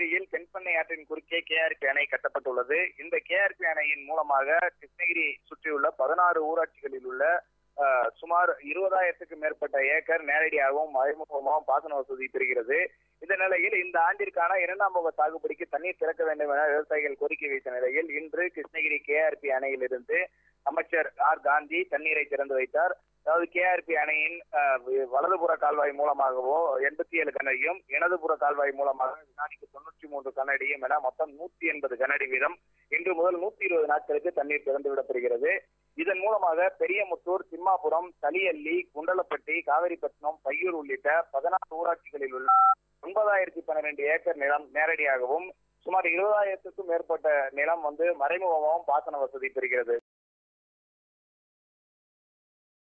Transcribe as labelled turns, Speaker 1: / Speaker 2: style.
Speaker 1: கிருஷ்ணகிரியில் தென்பண்ணை ஆற்றின் குறுக்கே கேஆர்பி அணை கட்டப்பட்டுள்ளது இந்த கேஆர்பி அணையின் மூலமாக கிருஷ்ணகிரி சுற்றியுள்ள பதினாறு ஊராட்சிகளில் உள்ள அஹ், சுமார் இருபதாயிரத்துக்கும் மேற்பட்ட ஏக்கர் நேரடியாகவும் மறைமுகமாகவும் பாசன வசதி பெறுகிறது இந்த நிலையில் இந்த ஆண்டிற்கான இரண்டாம் போக சாகுபடிக்கு தண்ணீர் திறக்க வேண்டும் என விவசாயிகள் கோரிக்கை வைத்த நிலையில் இன்று கிருஷ்ணகிரி கேஆர்பி அணையிலிருந்து அமைச்சர் ஆர் காந்தி தண்ணீரை திறந்து வைத்தார் அதாவது கேஆர்பி அணையின் அஹ், வ- வலதுபுற கால்வாய் மூலமாகவோ எண்பத்தி ஏழு கனடியும் இடதுபுற கால்வாய் மூலமாக வினாடிக்கு தொண்ணூற்றி மூன்று கனடியும் என மொத்தம் நூத்தி எண்பது கனடி வீதம் இன்று முதல் நூத்தி இருபது நாட்களுக்கு தண்ணீர் திறந்து விடப்படுகிறது இதன் மூலமாக பெரியமுத்தூர் திம்மாபுரம் தலியல்லி குண்டலப்பட்டி காவிரிப்பட்டினம் பையூர் உள்ளிட்ட பதினாறு ஊராட்சிகளில் உள்ள ஒன்பதாயிரத்தி பன்னிரண்டு ஏக்கர் நிலம் நேரடியாகவும் சுமார் இருபதாயிரத்துக்கும் மேற்பட்ட நிலம் வந்து மறைமுகமாகவும் பாசன வசதி பெறுகிறது